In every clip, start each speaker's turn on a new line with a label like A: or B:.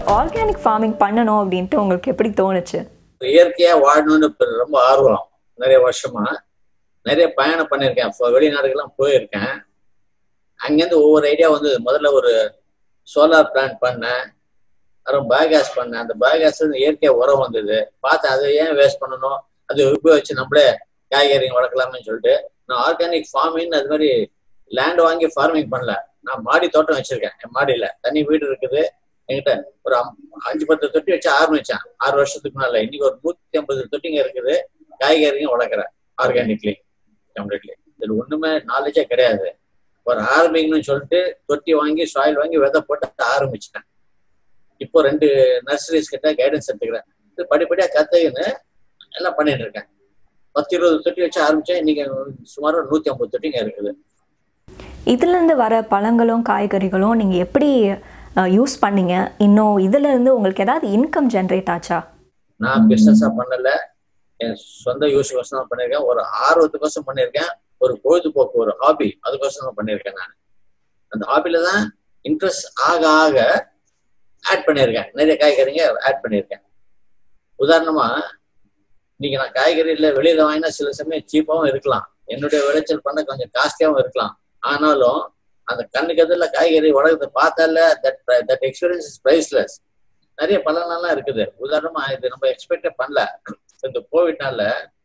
A: organic farming பண்ணணும் அப்படின்ட்டு உங்களுக்கு எப்படி தோணுச்சு
B: இயற்கையா வாழணும்னு இப்ப ரொம்ப ஆர்வம் நிறைய வருஷமா நிறைய பயணம் பண்ணியிருக்கேன் இப்போ வெளிநாடுகள்லாம் போயிருக்கேன் அங்கேருந்து ஒவ்வொரு ஐடியா வந்து முதல்ல ஒரு சோலார் பிளான்ட் பண்ணேன் அப்புறம் பயோகேஸ் பண்ணேன் அந்த பயோகேஸ் இயற்கை உரம் வந்தது பார்த்தேன் அதை ஏன் வேஸ்ட் பண்ணணும் அது உபயோகிச்சு நம்மளே காய்கறிங்க வளர்க்கலாம்னு சொல்லிட்டு நான் ஆர்கானிக் ஃபார்மிங் அது மாதிரி லேண்ட் வாங்கி ஃபார்மிங் பண்ணல நான் மாடி தோட்டம் வச்சிருக்கேன் என் மாடியில தனி வீடு இருக்குது என்கிட்ட ஒரு அம்- அஞ்சு பத்து தொட்டி வச்சு ஆரம்பிச்சேன் ஆறு வருஷத்துக்கு முன்னால இன்னைக்கு ஒரு நூத்தி ஐம்பது தொட்டிங்க இருக்குது காய்கறியும் வளர்க்குறேன் ஆர்கானிக்லி கம்ப்ளீட்லி இதுல ஒண்ணுமே நாலேஜே கிடையாது ஒரு ஆரம்பிங்கன்னு சொல்லிட்டு தொட்டி வாங்கி சாயில் வாங்கி விதை போட்டு ஆரம்பிச்சிட்டேன் இப்போ ரெண்டு நர்சரிஸ் கிட்ட கைடன்ஸ் எடுத்துக்கிறேன் இது படிப்படியா கத்துக்கின்னு எல்லாம் பண்ணிட்டு இருக்கேன் பத்து இருபது தொட்டி வச்சு ஆரம்பிச்சேன் இன்னைக்கு சுமார் ஒரு நூத்தி ஐம்பது தொட்டிங்க இருக்குது
A: இதுலேருந்து வர பழங்களும் காய்கறிகளும் நீங்கள் எப்படி யூஸ் பண்ணீங்க இன்னும் இதுலேருந்து உங்களுக்கு ஏதாவது இன்கம் ஜென்ரேட் ஆச்சா
B: நான் பிசினஸா பண்ணல என் சொந்த யூஸுக்கோசம் தான் பண்ணியிருக்கேன் ஒரு ஆர்வத்துக்கோசம் பண்ணியிருக்கேன் ஒரு பொழுதுபோக்கு ஒரு ஹாபி அதுக்கோசம் தான் பண்ணியிருக்கேன் நான் அந்த ஹாபில தான் இன்ட்ரெஸ்ட் ஆக ஆக ஆட் பண்ணியிருக்கேன் நிறைய காய்கறிங்க ஆட் பண்ணியிருக்கேன் உதாரணமா இன்னைக்கு நான் காய்கறியில வெளியில வாங்கினா சில சமயம் சீப்பாவும் இருக்கலாம் என்னுடைய விளைச்சல் பண்ண கொஞ்சம் காஸ்ட்லியாவும் இருக்கலாம் ஆனாலும் அந்த கண்ணுக்கு எதிரில் காய்கறி உலகத்தை பார்த்தால that that experience is priceless நிறைய பலனெல்லாம் இருக்குது உதாரணமா இது நம்ம எக்ஸ்பெக்டே பண்ணல இந்த கோவிட்னால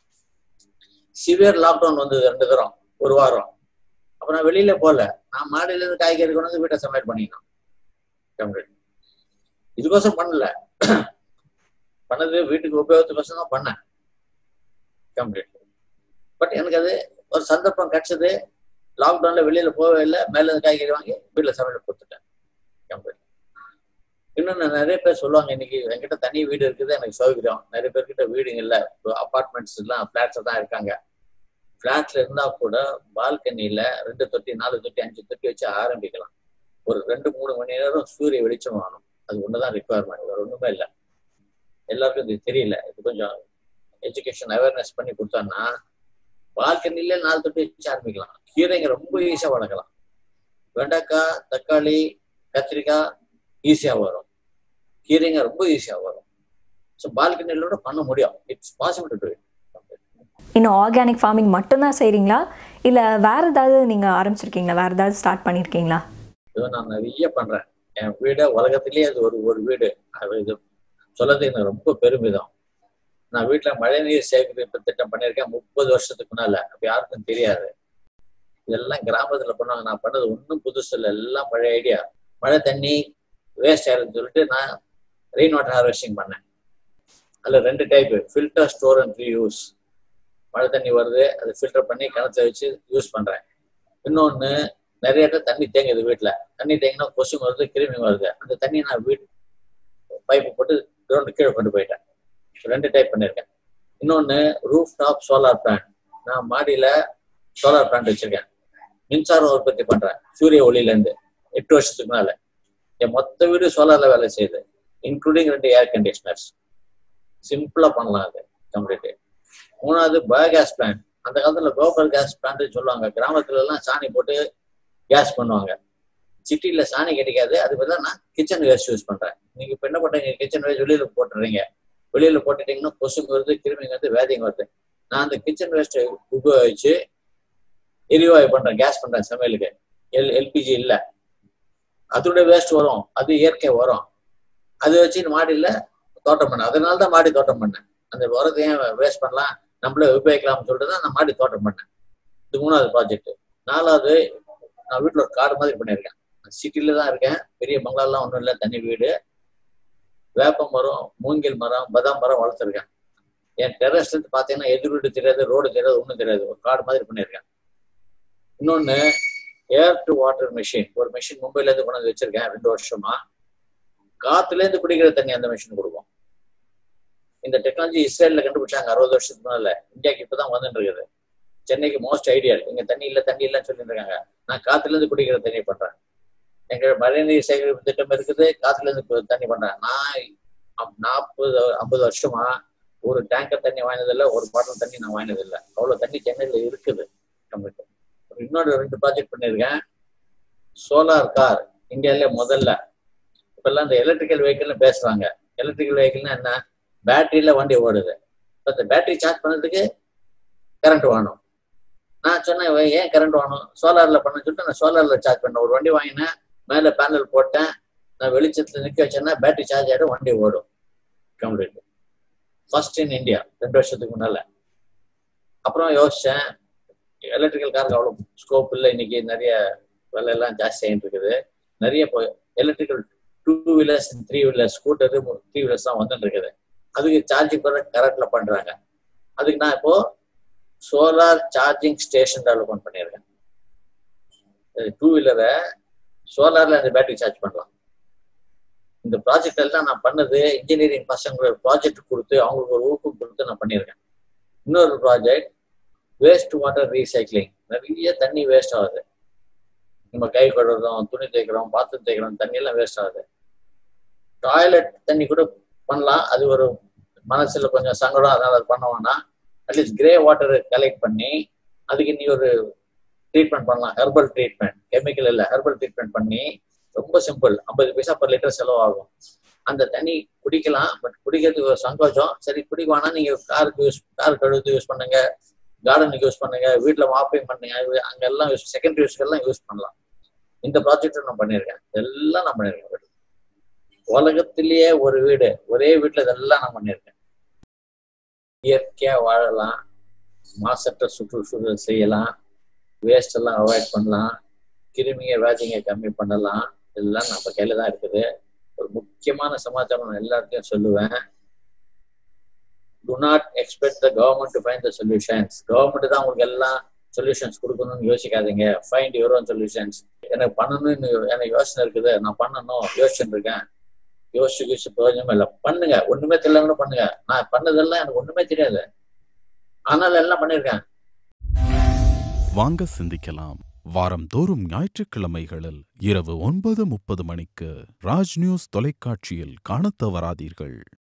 B: சிவியர் லாக்டவுன் வந்தது ரெண்டு தரம் ஒரு வாரம் அப்ப நான் வெளியில போகல நான் மாடியில இருந்து காய்கறி கொண்டு வந்து வீட்டை சமையல் பண்ணிக்கணும் கம்ப்ளீட் இதுக்கோசம் பண்ணல பண்ணது வீட்டுக்கு உபயோகத்துக்கோசம் தான் பண்ணேன் கம்ப்ளீட் பட் எனக்கு அது ஒரு சந்தர்ப்பம் கிடைச்சது லாக்டவுன்ல வெளியில போகவே இல்லை மேல இருந்து காய்கறி வாங்கி வீட்டுல சமையல் கொடுத்துட்டேன் கம்ப்ளீட் இன்னொன்னு நிறைய பேர் சொல்லுவாங்க இன்னைக்கு என்கிட்ட தனி வீடு இருக்குது எனக்கு சௌகரியம் நிறைய பேர்கிட்ட வீடுங்க இல்ல அபார்ட்மெண்ட்ஸ் எல்லாம் பிளாட்ஸ் தான் இருக்காங்க பிளாட்ல இருந்தா கூட பால்கனியில ரெண்டு தொட்டி நாலு தொட்டி அஞ்சு தொட்டி வச்சு ஆரம்பிக்கலாம் ஒரு ரெண்டு மூணு மணி நேரம் சூரிய வெளிச்சம் வேணும் அது ஒண்ணுதான் ரிக்குவயர்மெண்ட் வேற ஒண்ணுமே இல்லை எல்லாருக்கும் இது தெரியல இது கொஞ்சம் எஜுகேஷன் அவேர்னஸ் பண்ணி கொடுத்தோம்னா பால்கனில நாலு தொட்டி வச்சு ஆரம்பிக்கலாம் கீரைங்க ரொம்ப ஈஸியா வளர்க்கலாம் வெண்டைக்காய் தக்காளி கத்திரிக்காய் ஈஸியா வரும் கீரைங்க ரொம்ப ஈஸியா வரும் ஸோ பால்கனில கூட பண்ண முடியும் இட்ஸ் பாசிபிள் டு இட்
A: இன்னும் ஆர்கானிக் ஃபார்மிங் மட்டும்தான் செய்கிறீங்களா இல்லை வேறு ஏதாவது நீங்கள் ஆரம்பிச்சிருக்கீங்களா வேறு ஏதாவது ஸ்டார்ட் பண்ணியிருக்கீங்களா
B: இது நான் நிறைய பண்றேன் என் வீடு உலகத்திலேயே அது ஒரு ஒரு வீடு அது இது சொல்லது எனக்கு ரொம்ப பெருமிதம் நான் வீட்டுல மழை நீர் சேகரிப்பு திட்டம் பண்ணியிருக்கேன் முப்பது வருஷத்துக்கு முன்னால அப்ப யாருக்கும் தெரியாது இதெல்லாம் கிராமத்துல பண்ணுவாங்க நான் பண்ணது ஒன்றும் புதுசு இல்லை எல்லாம் பழைய ஐடியா மழை தண்ணி வேஸ்ட் ஆயிருதுன்னு சொல்லிட்டு நான் ரெயின் வாட்டர் ஹார்வெஸ்டிங் பண்ணேன் அதுல ரெண்டு type filter store and use மழை தண்ணி வருது அதை ஃபில்டர் பண்ணி கிணத்துல வச்சு யூஸ் பண்றேன் இன்னொன்னு நிறைய இடத்துல தண்ணி தேங்குது வீட்டுல தண்ணி தேங்கினா கொசு வருது கிருமி வருது அந்த தண்ணி நான் வீட்டு பைப்பு போட்டு கிரவுண்டு கீழே கொண்டு போயிட்டேன் ரெண்டு டைப் பண்ணியிருக்கேன் இன்னொன்னு ரூஃப் டாப் சோலார் பிளான்ட் நான் மாடியில சோலார் பிளான்ட் வச்சிருக்கேன் மின்சாரம் உற்பத்தி பண்றேன் சூரிய ஒளியில இருந்து எட்டு வருஷத்துக்கு மேல என் மொத்த வீடு சோலார்ல வேலை செய்யுது இன்க்ளூடிங் ரெண்டு ஏர் கண்டிஷனர்ஸ் சிம்பிளா பண்ணலாம் அது கம்ப்ளீட் மூணாவது பயோகேஸ் பிளான்ட் அந்த காலத்துல கோபர் கேஸ் பிளான்ட் சொல்லுவாங்க கிராமத்துல எல்லாம் சாணி போட்டு கேஸ் பண்ணுவாங்க சிட்டில சாணி கிடைக்காது அது பதிலா நான் கிச்சன் வேஸ்ட் யூஸ் பண்றேன் நீங்க இப்ப என்ன பண்றீங்க கிச்சன் வேஸ்ட் வெளியில போட்டுறீங்க வெளியில போட்டுட்டீங்கன்னா கொசுங்க வருது கிருமிங்க வருது வேதிங்க வருது நான் அந்த கிச்சன் வேஸ்ட் உபயோகிச்சு எரிவாயு பண்றேன் கேஸ் பண்றேன் சமையலுக்கு எல் எல்பிஜி இல்ல அதோட வேஸ்ட் வரும் அது இயற்கை வரும் அது வச்சு மாடியில தோட்டம் பண்ணேன் அதனால தான் மாடி தோட்டம் பண்ணேன் அந்த உரத்தை ஏன் வேஸ்ட் பண்ணலாம் நம்மளே உபயோகிக்கலாம்னு சொல்லிட்டு தான் நான் மாடி தோட்டம் பண்ணேன் இது மூணாவது ப்ராஜெக்ட் நாலாவது நான் வீட்டில் ஒரு காடு மாதிரி பண்ணியிருக்கேன் சிட்டில தான் இருக்கேன் பெரிய பங்களாலாம் ஒன்றும் இல்லை தனி வீடு வேப்ப மரம் மூங்கில் மரம் பதாம் மரம் வளர்த்துருக்கேன் என் டெரஸ்ல இருந்து பார்த்தீங்கன்னா எதிர் வீடு தெரியாது ரோடு தெரியாது ஒன்றும் தெரியாது ஒரு காடு மாதிரி பண்ணியிருக்கேன் இன்னொன்று ஏர் டு வாட்டர் மெஷின் ஒரு மெஷின் மும்பைல இருந்து கொண்டு வந்து வச்சிருக்கேன் ரெண்டு வருஷமா காத்துல இருந்து குடிக்கிற தண்ணி அந்த மெஷின் கொடுக்கும் இந்த டெக்னாலஜி இஸ்ரேல்ல கண்டுபிடிச்சாங்க அறுபது வருஷத்துக்கு மேல இந்தியாவுக்கு இப்பதான் வந்துட்டு இருக்குது சென்னைக்கு மோஸ்ட் ஐடியல் இங்க தண்ணி இல்ல தண்ணி இல்லைன்னு சொல்லிட்டு இருக்காங்க நான் காத்துல இருந்து குடிக்கிற தண்ணி பண்றேன் எங்க மழைநீர் சேகரிப்பு திட்டம் இருக்குது காத்துல இருந்து தண்ணி பண்றேன் நான் நாற்பது ஐம்பது வருஷமா ஒரு டேங்கர் தண்ணி வாங்கினதில்லை ஒரு பாட்டில் தண்ணி நான் வாங்கினதில்லை அவ்வளவு தண்ணி சென்னையில இருக்குது நம்மளுக்கு இன்னொரு ரெண்டு ப்ராஜெக்ட் பண்ணியிருக்கேன் சோலார் கார் இந்தியாவில முதல்ல இப்பெல்லாம் இந்த எலக்ட்ரிக்கல் வெஹிக்கிள்னு பேசுறாங்க எலக்ட்ரிக்கல் வெஹிக்கிள்னா என்ன பேட்டரியில வண்டி ஓடுது இப்போ இந்த பேட்டரி சார்ஜ் பண்ணதுக்கு கரண்ட் வேணும் நான் சொன்னேன் "வே- ஏன் கரண்ட் வேணும் சோலார்ல பண்ண சொல்லிட்டு நான் சோலார்ல சார்ஜ் பண்ணேன் ஒரு வண்டி வாங்கினேன் மேல பேனல் போட்டேன் நான் வெளிச்சத்துல நிக்க வச்சேன்னா பேட்டரி சார்ஜ் ஆகிடும் வண்டி ஓடும் கம்ப்ளீட் ஃபர்ஸ்ட் இன் இந்தியா ரெண்டு வருஷத்துக்கு முன்னால அப்புறம் யோசிச்சேன் எலக்ட்ரிக்கல் காருக்கு அவ்வளோ ஸ்கோப் இல்லை இன்னைக்கு நிறைய விலை எல்லாம் ஜாஸ்தி ஆகிட்டு இருக்குது நிறைய இப்போ electrical two wheelers three wheelers scooter three wheelers தான் வந்துட்டு இருக்குது அதுக்கு சார்ஜிங் பண்ண கரண்ட்ல பண்றாங்க அதுக்கு நான் இப்போ சோலார் சார்ஜிங் ஸ்டேஷன் டெவலப்மெண்ட் பண்ணியிருக்கேன் டூ வீலரை சோலார்ல அந்த பேட்டரி சார்ஜ் பண்ணலாம் இந்த ப்ராஜெக்ட் எல்லாம் நான் பண்ணது இன்ஜினியரிங் பசங்க ப்ராஜெக்ட் கொடுத்து அவங்களுக்கு ஒரு ஊக்கம் கொடுத்து நான் பண்ணியிருக்கேன் இன்னொரு ப்ராஜெக்ட் வேஸ்ட் வாட்டர் ரீசைக்ளிங் நிறைய தண்ணி வேஸ்ட் ஆகுது நம்ம கை கழுவுறோம் துணி தேய்க்கிறோம் பாத்திரம் தேய்க்கிறோம் தண்ணி எல்லாம் வேஸ்ட் ஆகுது டாய்லெட் தண்ணி கூட பண்ணலாம் அது ஒரு மனசுல கொஞ்சம் சங்கடம் அதனால அது பண்ண வேணாம் அட்லீஸ்ட் கிரே வாட்டர் கலெக்ட் பண்ணி அதுக்கு நீ ஒரு ட்ரீட்மெண்ட் பண்ணலாம் ஹெர்பல் ட்ரீட்மெண்ட் கெமிக்கல் இல்லை ஹெர்பல் ட்ரீட்மெண்ட் பண்ணி ரொம்ப சிம்பிள் ஐம்பது பைசா பர் லிட்டர் செலவாகும் அந்த தண்ணி குடிக்கலாம் பட் குடிக்கிறதுக்கு ஒரு சங்கோச்சம் சரி குடிக்க நீங்க காருக்கு யூஸ் கார் கழுவுக்கு யூஸ் பண்ணுங்க கார்டனுக்கு யூஸ் பண்ணுங்க வீட்டில் மாப்பிங் பண்ணுங்க இது அங்கெல்லாம் யூஸ் செகண்டரி யூஸ்க்கெல்லாம் யூஸ் பண்ணலாம் இந்த ப்ராஜெக்ட் நான் பண்ணியிருக்கேன் இதெல்லாம் நான் பண்ணியிருக்கேன் உலகத்திலேயே ஒரு வீடு ஒரே வீட்டில் இதெல்லாம் நான் பண்ணியிருக்கேன் இயற்கையா வாழலாம் மாசற்ற சுற்றுச்சூழல் செய்யலாம் வேஸ்ட் எல்லாம் அவாய்ட் பண்ணலாம் கிருமிங்க வியாதிங்க கம்மி பண்ணலாம் இதெல்லாம் நம்ம கையில தான் இருக்குது ஒரு முக்கியமான சமாச்சாரம் நான் எல்லாத்தையும் சொல்லுவேன் do not expect the government to find the solutions government தான் உங்களுக்கு எல்லாம் சொல்யூஷன்ஸ் கொடுக்கணும்னு யோசிக்காதீங்க ஃபைண்ட் யுவர் ஓன் சொல்யூஷன்ஸ் எனக்கு பண்ணணும்னு எனக்கு யோசனை இருக்குது நான் பண்ணணும் யோசிச்சுட்டு இருக்கேன் யோசிச்சு யோசிச்சு பிரயோஜனமே இல்லை பண்ணுங்க ஒண்ணுமே தெரியலன்னு பண்ணுங்க நான் பண்ணதெல்லாம் எனக்கு ஒண்ணுமே தெரியாது ஆனாலும் எல்லாம் பண்ணியிருக்கேன்
C: வாங்க சிந்திக்கலாம் வாரந்தோறும் ஞாயிற்றுக்கிழமைகளில் இரவு ஒன்பது முப்பது மணிக்கு ராஜ் நியூஸ் தொலைக்காட்சியில் காணத் தவறாதீர்கள்